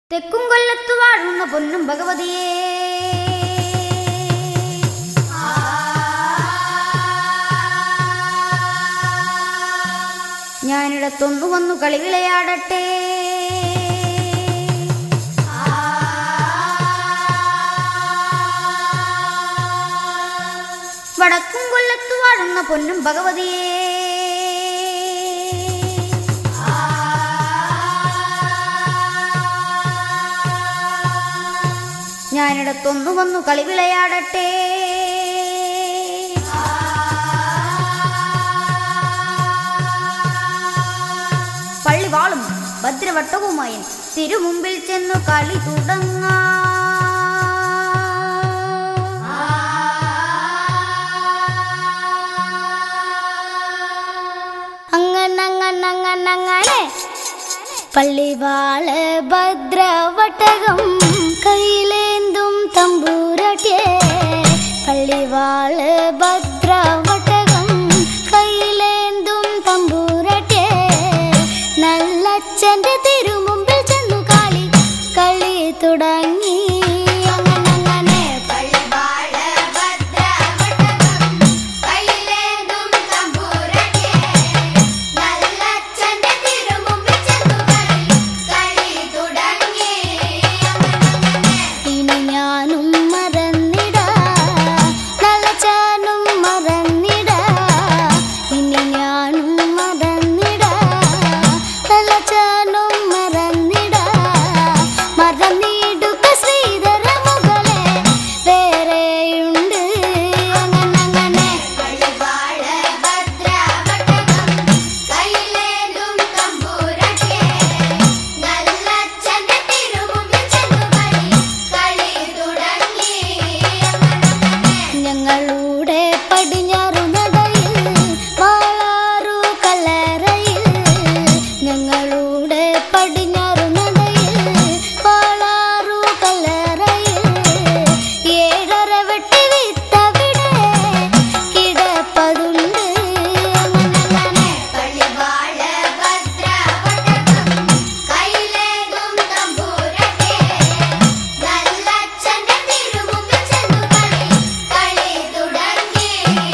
തെക്കും കൊല്ലത്തു വാഴുന്ന പൊന്നും ഭഗവതിയേ ഞാനിടത്തൊന്നു വന്നു കളി വിളയാടട്ടെ വടക്കും കൊല്ലത്തു വാഴുന്ന പൊന്നും ഭഗവതിയേ ഞാനിടത്തൊന്നു വന്നു കളി വിളയാടട്ടെ പള്ളി വാളും ഭദ്രവട്ടവുമായി തിരുമുമ്പിൽ ചെന്നു കളി തുടങ്ങാ അങ്ങനങ്ങനങ്ങനങ്ങനെ പള്ളിവാള് ഭദ്രവട്ടകം കയ്യിലേന്തും തമ്പൂരട്ടെ പള്ളിവാള് ഭദ്രവട്ടകം കയ്യിലേന്തും തമ്പൂരട്ടെ നല്ലച്ഛന്റെ തിരുമുമ്പിൽ ചെന്നു കളി കളി തുടങ്ങി അങ്ങനങ്ങനെ പള്ളിവാള് ഭദ്രവട്ടകം കയ്യിലേന്തും തമ്പൂരട്ടെ നല്ലച്ഛന്റെ തിരുമുമ്പിൽ ചെന്നു കളി കളി തുടങ്ങി ഇനി ഞാനും മറന്നിടാ നല്ലച്ഛനും മറന്നിടാ ഇനി ഞാനും മറന്നിടാ നല്ലച്ഛനും മറന്നിടാ മറന്നിടുക ശ്രീധര മുകളെ വേറെയുണ്ട് അങ്ങനങ്ങനെ പള്ളിവാള് ഭദ്രവട്ടകം കയ്യിലേന്തും തമ്പുരട്ടെ നല്ലച്ഛന്റെ തിരുമുമ്പിൽ ചെന്നു കളി കളി തുടങ്ങി ഞങ്ങളുടെ പടിഞ്ഞാറു നടയിൽ വാളാറു കല്ലറയിൽ ഞങ്ങളുടെ പടിഞ്ഞാറു നടയിൽ വാളാറു കല്ലറയിൽ ഏഴര വെട്ടി വിത്തവിടെ കിടപ്പതുണ്ട് അങ്ങനെ പള്ളിവാള് ഭദ്രവട്ടകം കയ്യിലേകും തമ്പൂരട്ടെ നല്ലച്ഛന്റെ തിരുമുമ്പിൽ ചെന്നു കളി കളി തുടങ്ങി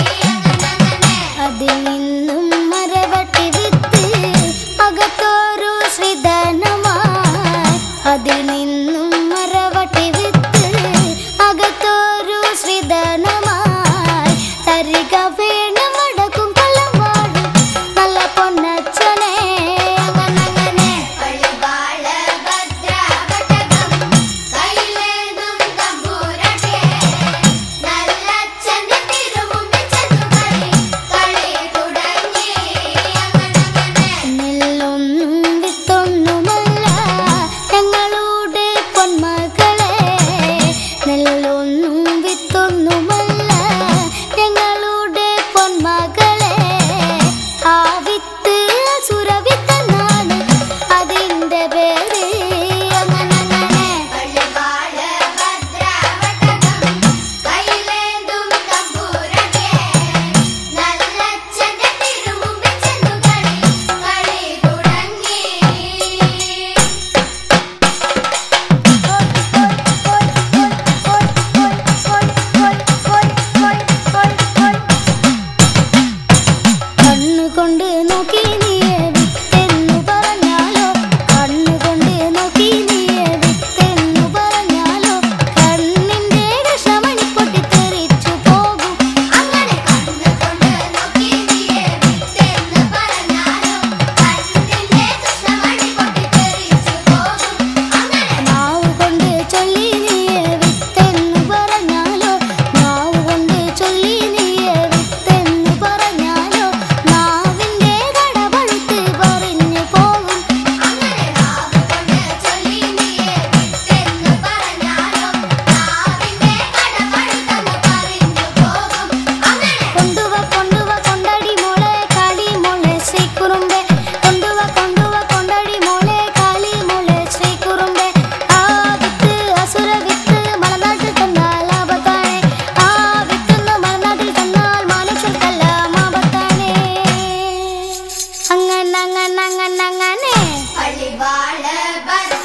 അതിൽ നിന്നും മരവട്ടി വിത്ത് അകത്തോരു ശ്രീധനമായി അതിൽ നിന്നും മരവട്ടി വിത്ത് അകത്തോരു ശ്രീധനമായി തരിക വേണം അടക്കും കൊല്ലം വാടും നല്ല പൊന്നച്ഛനെ അങ്ങനെ പള്ളിവാള് ഭദ്രവട്ടകം കയ്യിലേന്തും തമ്പൂരട്ടെ നല്ലച്ഛന്റെ തിരുമുമ്പിൽ ചെന്നു കളി കളി തുടങ്ങി നെല്ലൊന്നും വിത്തൊന്നുമല്ല ഞങ്ങളുടെ പൊന്മകളെ നെല്ലൊന്നും വിത്തൊന്നുമല്ല ഞങ്ങളുടെ പൊന്മകളെ ആ വിത്ത് അസുരവിത്തെന്നാണ് അതിന്റെ പേര് അങ്ങനങ്ങനെ പള്ളിവാള് ഭദ്രവട്ടകം കയ്യിലേന്തും തമ്പൂരട്ടെ നല്ലച്ഛന്റെ തിരുമുമ്പിൽ ചെന്നു കളി കളി തുടങ്ങി കണ്ണുകൊണ്ട് നോക്കി നീയെ വിത്തെന്നു പറഞ്ഞാലോ കണ്ണുകൊണ്ട് നോക്കി നീയെ വിത്തെന്നു പറഞ്ഞാലോ കണ്ണിന്റെ കൃഷ്ണമണി പൊട്ടിത്തെറിച്ചു പോകും അങ്ങനെ കണ്ണുകൊണ്ട് നോക്കി നീയെ വിത്തെന്നു പറഞ്ഞാലോ കണ്ണിന്റെ കൃഷ്ണമണി പൊട്ടിത്തെറിച്ചു പോകും അങ്ങനെ നാവ് കൊണ്ട് ചൊല്ലി നീയെ വിത്തെന്നു പറഞ്ഞാലോ നാവ് കൊണ്ട് ചൊല്ലി നീയെ വിത്തെന്നു പറഞ്ഞാലോ നാവിന്റെ കടപഴുത്ത് പറഞ്ഞു പോകും അങ്ങനെ നാവ് കൊണ്ട് ചൊല്ലി നീയെ വിത്തെന്നു പറഞ്ഞാലോ നാവിന്റെ കടപഴുത്തെന്ന് പറഞ്ഞു പോകും അങ്ങനെ കൊണ്ടുവ കൊണ്ടുവ കൊണ്ടടി മോളെ കാളി മോളെ ശ്രീകുറുമ്പെ കൊണ്ടുവ കൊണ്ടുവ കൊണ്ടടി മോളെ കാളി മോളെ ശ്രീകുറുമ്പെ ആ വിത്ത് അസുര വിത്ത് മലനാട്ടിൽ തന്നാൽ ആപത്താണേ ആ വിത്തുന്ന് മലനാട്ടിൽ തന്നാൽ മാനക്ഷർക്കല്ല മാപത്താണേ അങ്ങനെ അങ്ങനെ അങ്ങനെ അങ്ങനെ പള്ളിവാള് ഭദ്ര